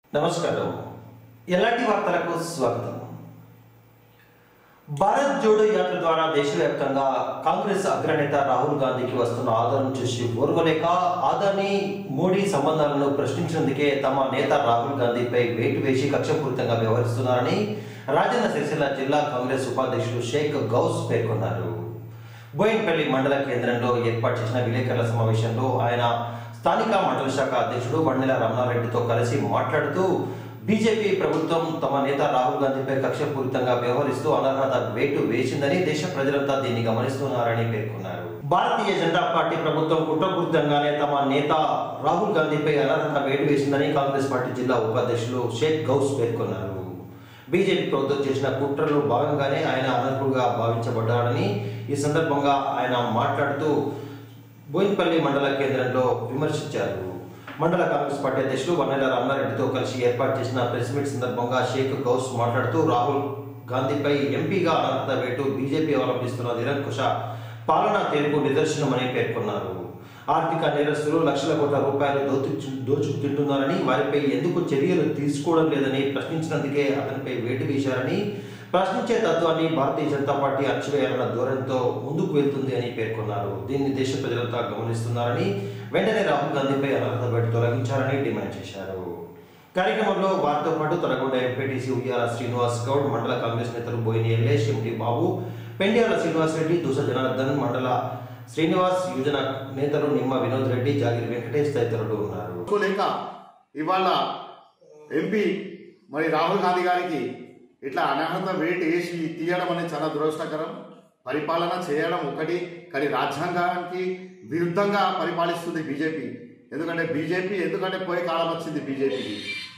నమస్కారం ఎలాంటి వార్తలకు స్వాగతం భారత్ జోడో యాత్ర ద్వారా దేశవ్యాప్తంగా కాంగ్రెస్ అగ్రనేత రాహుల్ గాంధీకి వస్తున్న ఆదరణ చూసి ఓర్వలేక ఆదాని మోడీ సంబంధాలను ప్రశ్నించినందుకే తమ నేత రాహుల్ గాంధీపై వేటు వేసి కక్షపూరితంగా వ్యవహరిస్తున్నారని రాజన్న సిరిసిల్ల జిల్లా కాంగ్రెస్ ఉపాధ్యక్షుడు షేక్ గౌస్ పేర్కొన్నారు బోయిన్పల్లి మండల కేంద్రంలో ఏర్పాటు చేసిన విలేకరుల సమావేశంలో ఆయన స్థానిక మండల శాఖ అధ్యక్షుడు బండెల రమణారెడ్డితో కలిసి మాట్లాడుతూ బీజేపీ ప్రభుత్వం తమ నేత రాహుల్ గాంధీపై కక్షపూరితంగా వ్యవహరిస్తూ అనర్హత వేటు వేసిందని దేశ ప్రజలంతా దీన్ని గమనిస్తున్నారని పేర్కొన్నారు భారతీయ జనతా పార్టీ ప్రభుత్వం కుట్రపూరితంగానే తమ నేత రాహుల్ గాంధీపై అనర్హత వేటు వేసిందని కాంగ్రెస్ పార్టీ జిల్లా ఉపాధ్యక్షులు షేక్ గౌస్ పేర్కొన్నారు బీజేపీ ప్రభుత్వం చేసిన కుట్రలో భాగంగానే ఆయన అనర్హుడుగా భావించబడ్డారని ఈ సందర్భంగా ఆయన మాట్లాడుతూ బోయిన్పల్లి మండల కేంద్రంలో విమర్శించారు మండల కాంగ్రెస్ పార్టీ అధ్యక్షులు వన్నెల రామారెడ్డితో కలిసి ఏర్పాటు చేసిన ప్రెస్ మీట్ సందర్భంగా షేక్ గౌస్ మాట్లాడుతూ రాహుల్ గాంధీపై ఎంపీగా అనర్హత వేటు బీజేపీ అవలంబిస్తున్న నిరంకుశ పాలనా తీర్పు నిదర్శనమని పేర్కొన్నారు ఆర్థిక నేరస్తులు లక్షల కోట్ల రూపాయలు దోచు దోచుకు తింటున్నారని వారిపై ఎందుకు చర్యలు తీసుకోవడం లేదని ప్రశ్నించినందుకే అతనిపై వేటు వేశారని ప్రశ్నించే తత్వాన్ని భారతీయ జనతా పార్టీ అణచివేయాలన్న ధోరణితో ముందుకు వెళ్తుంది అని పేర్కొన్నారు దీన్ని దేశ ప్రజలంతా గమనిస్తున్నారని వెంటనే రాహుల్ గాంధీపై అనర్హత వేటు తొలగించాలని డిమాండ్ చేశారు కార్యక్రమంలో వారితో పాటు తలగొండ ఎంపీటీసీ ఉయ్యాల శ్రీనివాస్ గౌడ్ మండల కాంగ్రెస్ నేతలు బోయిని ఎల్లేష్ ఎంటి బాబు పెండ్యాల శ్రీనివాస్ రెడ్డి దూస జనార్దన్ మండల శ్రీనివాస్ యువజన నేతలు నిమ్మ వినోద్ రెడ్డి జాగిరి వెంకటేష్ తదితరులు ఉన్నారు లేక ఇవాళ ఎంపీ మరి రాహుల్ గాంధీ గారికి ఇట్లా అనర్హత వేటు వేసి తీయడం అనేది చాలా దురదృష్టకరం పరిపాలన చేయడం ఒకటి కానీ రాజ్యాంగానికి విరుద్ధంగా పరిపాలిస్తుంది బీజేపీ ఎందుకంటే బీజేపీ ఎందుకంటే పోయే కాలం వచ్చింది బీజేపీకి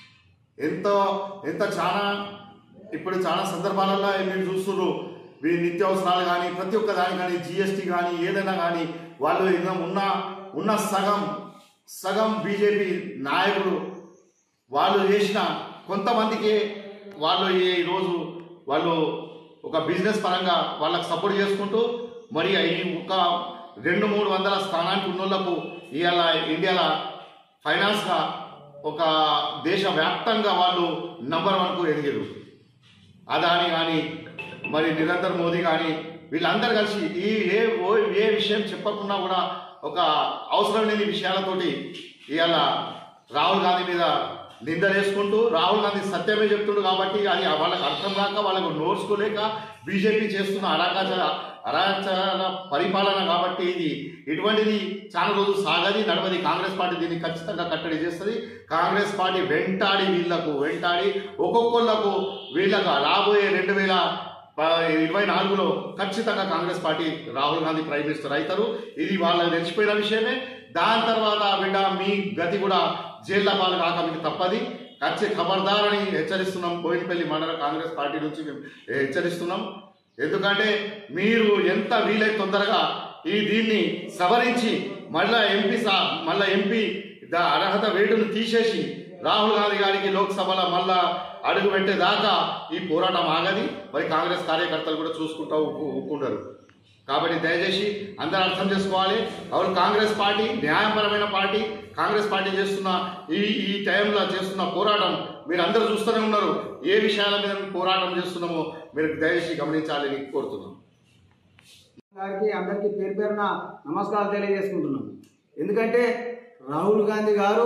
ఎంతో ఎంత చాలా ఇప్పుడు చాలా సందర్భాలలో మీరు చూస్తున్నారు వీ నిత్యావసరాలు కానీ ప్రతి ఒక్క దాని కానీ జిఎస్టీ కానీ ఏదైనా కానీ వాళ్ళు ఇంకా ఉన్న ఉన్న సగం సగం బీజేపీ నాయకులు వాళ్ళు చేసిన కొంతమందికి వాళ్ళు ఈ- ఈరోజు వాళ్ళు ఒక బిజినెస్ పరంగా వాళ్ళకి సపోర్ట్ చేసుకుంటూ మరి ఈ ఒక రెండు మూడు వందల స్థానానికి ఉన్నోళ్లకు ఇవాళ ఇండియాలో ఫైనాన్స్గా ఒక దేశ వ్యాప్తంగా వాళ్ళు నంబర్ వన్కు ఎదిగారు అదాని కానీ మరి నిరంతర్ మోదీ కానీ వీళ్ళందరూ కలిసి ఈ ఏ ఓ ఏ విషయం చెప్పకుండా కూడా ఒక అవసరం లేని విషయాలతోటి ఇవాళ రాహుల్ గాంధీ మీద నిందలేసుకుంటూ రాహుల్ గాంధీ సత్యమే చెప్తుండు కాబట్టి అది వాళ్ళకి అర్థం కాక వాళ్ళకు నోర్చుకోలేక బీజేపీ చేస్తున్న అరాకాచార అరాచార పరిపాలన కాబట్టి ఇది ఇటువంటిది చాలా రోజులు సాగది నడవది కాంగ్రెస్ పార్టీ దీన్ని ఖచ్చితంగా కట్టడి చేస్తుంది కాంగ్రెస్ పార్టీ వెంటాడి వీళ్లకు వెంటాడి ఒక్కొక్కళ్ళకు వీళ్ళకు రాబోయే రెండు వేల ప- ఇరవై నాలుగులో ఖచ్చితంగా Congress party Rahul Gandhi prime minister అవుతారు ఇది వాళ్ళకి తెలిసిపోయిన విషయమే దాని తర్వాత బిడ్డ మీ గతి కూడా జైళ్ళ పాలు కాక మీకు తప్పది ఖచ్చి ఖబర్దారని హెచ్చరిస్తున్నాం బోయినపల్లి మండల కాంగ్రెస్ పార్టీ నుంచి మేము హెచ్చరిస్తున్నాం ఎందుకంటే మీరు ఎంత వీలైతే తొందరగా ఈ దీన్ని సవరించి మళ్ళా ఎంపీ సా మళ్ళా ఎంపీ దా అర్హత వేటును తీసేసి రాహుల్ గాంధీ గారికి లోక్సభలో మళ్ళా అడుగు పెట్టేదాకా ఈ పోరాటం ఆగది మరి కాంగ్రెస్ కార్యకర్తలు కూడా చూసుకుంటా ఊపు ఊపుకుంటారు కాబట్టి దయచేసి అందరూ అర్థం చేసుకోవాలి అవును కాంగ్రెస్ పార్టీ న్యాయపరమైన పార్టీ కాంగ్రెస్ పార్టీ చేస్తున్న ఈ ఈ టైంలో చేస్తున్న పోరాటం మీరు అందరూ చూస్తూనే ఉన్నారు ఏ విషయాల మీద మేము పోరాటం చేస్తున్నామో మీరు దయచేసి గమనించాలని కోరుతున్నాం గారికి అందరికీ పేరు పేరున నమస్కారాలు తెలియజేసుకుంటున్నాం ఎందుకంటే రాహుల్ గాంధీ గారు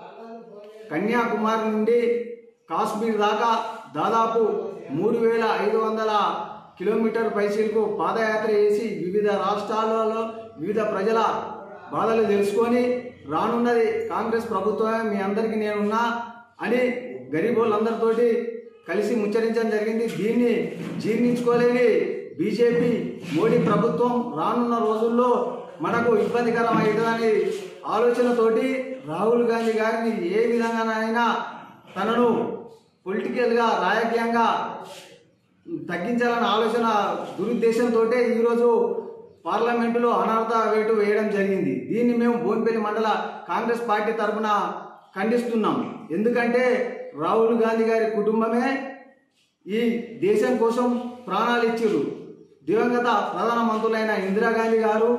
కన్యాకుమారి నుండి కాశ్మీర్ దాకా దాదాపు మూడు వేల ఐదు వందల కిలోమీటర్ పైసలకు పాదయాత్ర చేసి వివిధ రాష్ట్రాలలో వివిధ ప్రజల బాధలు తెలుసుకొని రానున్నది కాంగ్రెస్ ప్రభుత్వమే మీ అందరికీ నేనున్నా అని గరీబోళ్ళందరితోటి కలిసి ముచ్చరించడం జరిగింది దీన్ని జీర్ణించుకోలేని బీజేపీ మోడీ ప్రభుత్వం రానున్న రోజుల్లో మనకు ఇబ్బందికరం అవుతుందని ఆలోచనతోటి రాహుల్ గాంధీ గారిని ఏ విధంగానైనా తనను పొలిటికల్గా రాజకీయంగా తగ్గించాలన్న ఆలోచన దురుద్దేశంతో ఈరోజు పార్లమెంటులో అనర్హత వేటు వేయడం జరిగింది దీన్ని మేము బోన్పల్లి మండల కాంగ్రెస్ పార్టీ తరఫున ఖండిస్తున్నాం ఎందుకంటే రాహుల్ గాంధీ గారి కుటుంబమే ఈ దేశం కోసం ప్రాణాలు ఇచ్చారు దివంగత ప్రధానమంత్రులైన ఇందిరాగాంధీ గారు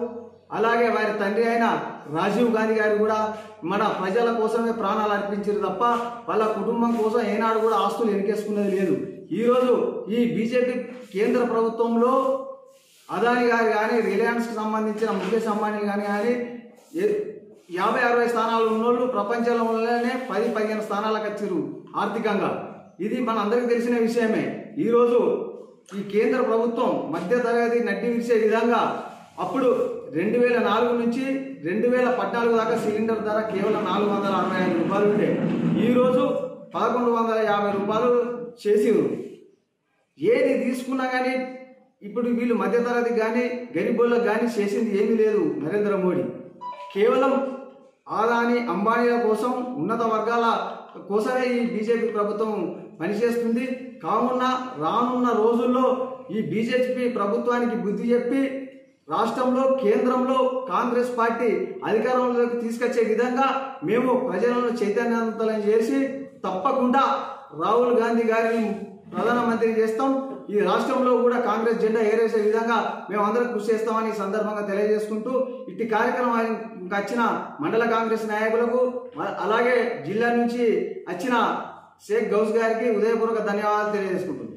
అలాగే వారి తండ్రి అయిన రాజీవ్ గాంధీ గారు కూడా మన ప్రజల కోసమే ప్రాణాలు అర్పించారు తప్ప వాళ్ళ కుటుంబం కోసం ఏనాడు కూడా ఆస్తులు వెనకేసుకున్నది లేదు ఈరోజు ఈ బీజేపీ కేంద్ర ప్రభుత్వంలో అదాని గారు కానీ రిలయన్స్కి సంబంధించిన ముఖేష్ అంబానీ కానీ కానీ ఏ- యాభై అరవై స్థానాలు ఉన్నోళ్ళు ప్రపంచంలోనే పది పదిహేను స్థానాలకు వచ్చారు ఆర్థికంగా ఇది మన అందరికీ తెలిసిన విషయమే ఈరోజు ఈ కేంద్ర ప్రభుత్వం మధ్యతరగతి నడ్డి విరిచే విధంగా అప్పుడు రెండు వేల నాలుగు నుంచి రెండు వేల పద్నాలుగు దాకా సిలిండర్ ధర కేవలం నాలుగు వందల అరవై ఐదు రూపాయలు ఉండే ఈరోజు పదకొండు వందల యాభై రూపాయలు చేసిరు ఏది తీసుకున్నా కానీ ఇప్పుడు వీళ్ళు మధ్యతరగతి కానీ గరీబులకు కానీ చేసింది ఏమీ లేదు నరేంద్ర మోడీ కేవలం ఆదాని అంబానీల కోసం ఉన్నత వర్గాల కోసమే ఈ బీజేపీ ప్రభుత్వం పనిచేస్తుంది కావున రానున్న రోజుల్లో ఈ బీజేపీ ప్రభుత్వానికి బుద్ధి చెప్పి రాష్ట్రంలో కేంద్రంలో కాంగ్రెస్ పార్టీ అధికారంలోకి తీసుకొచ్చే విధంగా మేము ప్రజలను చైతన్యవంతులను చేసి తప్పకుండా రాహుల్ గాంధీ గారిని ప్రధానమంత్రి చేస్తాం ఈ రాష్ట్రంలో కూడా కాంగ్రెస్ జెండా ఎగరేసే విధంగా మేము అందరం కృషి చేస్తామని ఈ సందర్భంగా తెలియజేసుకుంటూ ఇట్టి కార్యక్రమానికి వచ్చిన మండల కాంగ్రెస్ నాయకులకు మ- అలాగే జిల్లా నుంచి వచ్చిన షేక్ గౌస్ గారికి ఉదయపూర్వక ధన్యవాదాలు తెలియజేసుకుంటున్నాం